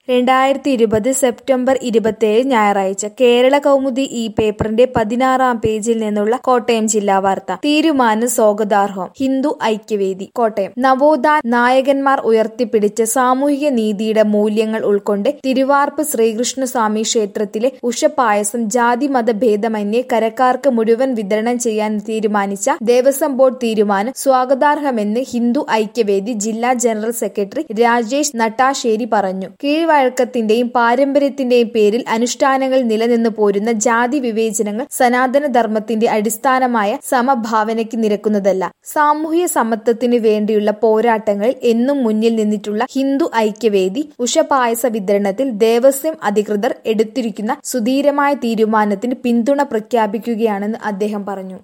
രണ്ടായിരത്തി ഇരുപത് സെപ്റ്റംബർ ഇരുപത്തിയേഴ് ഞായറാഴ്ച കേരള കൗമുദി ഈ പേപ്പറിന്റെ പതിനാറാം പേജിൽ നിന്നുള്ള കോട്ടയം ജില്ലാ വാർത്ത തീരുമാനം സ്വാഗതാർഹം ഹിന്ദു ഐക്യവേദി കോട്ടയം നവോത്ഥാന നായകന്മാർ ഉയർത്തിപ്പിടിച്ച സാമൂഹിക നീതിയുടെ മൂല്യങ്ങൾ ഉൾക്കൊണ്ട് തിരുവാർപ്പ് ശ്രീകൃഷ്ണസ്വാമി ക്ഷേത്രത്തിലെ ഉഷപായസം ജാതി മത ഭേദമന്യേ കരക്കാർക്ക് മുഴുവൻ വിതരണം ചെയ്യാൻ തീരുമാനിച്ച ദേവസ്വം ബോർഡ് തീരുമാനം സ്വാഗതാർഹമെന്ന് ഹിന്ദു ഐക്യവേദി ജില്ലാ ജനറൽ സെക്രട്ടറി രാജേഷ് നട്ടാശ്ശേരി പറഞ്ഞു കീഴ്വഴക്കത്തിന്റെയും പാരമ്പര്യത്തിന്റെയും പേരിൽ അനുഷ്ഠാനങ്ങൾ നിലനിന്നു പോരുന്ന ജാതി വിവേചനങ്ങൾ സനാതന ധർമ്മത്തിന്റെ അടിസ്ഥാനമായ സമഭാവനയ്ക്ക് നിരക്കുന്നതല്ല സാമൂഹിക സമത്വത്തിനു വേണ്ടിയുള്ള പോരാട്ടങ്ങളിൽ എന്നും മുന്നിൽ നിന്നിട്ടുള്ള ഹിന്ദു ഐക്യവേദി ഉഷപായസ വിതരണത്തിൽ ദേവസ്വം അധികൃതർ എടുത്തിരിക്കുന്ന സുധീരമായ തീരുമാനത്തിന് പിന്തുണ പ്രഖ്യാപിക്കുകയാണെന്ന് അദ്ദേഹം പറഞ്ഞു